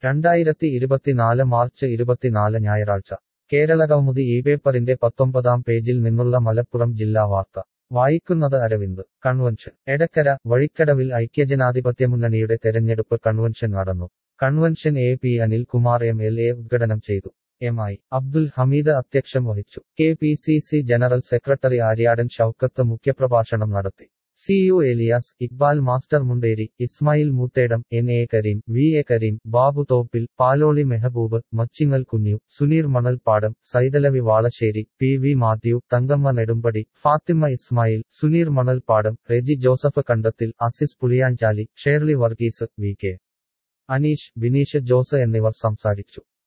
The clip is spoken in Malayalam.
രണ്ടായിരത്തി ഇരുപത്തിനാല് മാർച്ച് ഇരുപത്തിനാല് ഞായറാഴ്ച കേരളകൗമുദി ഈ പേപ്പറിന്റെ പത്തൊമ്പതാം പേജിൽ നിന്നുള്ള മലപ്പുറം ജില്ലാ വാർത്ത വായിക്കുന്നത് അരവിന്ദ് കൺവെൻഷൻ എടക്കര വഴിക്കടവിൽ ഐക്യജനാധിപത്യമുന്നണിയുടെ തെരഞ്ഞെടുപ്പ് കൺവെൻഷൻ നടന്നു convention A P Anilkumar M L A ഉദ്ഘാടനം ചെയ്തു എം ഐ അബ്ദുൽ ഹമീദ് അധ്യക്ഷം വഹിച്ചു K P C C general secretary Aryadan Shoukath മുഖ്യപ്രഭാഷണം നടത്തി C U Elias Iqbal master Munderi Ismail Moothedam N A Kareem V A Kareem Babu Thoppil Paloli Mehaboob Machingal Kunju Suneer Manalpadam Saithalavi Valasseri P V Mathew Thankamma Nedumpadi Fathima Ismail Suneer മണൽപ്പാടം Reji Joseph Kandathil Asis Puliyanchali Shirley Varghese V K Aneesh Bineesh Jose എന്നിവർ സംസാരിച്ചു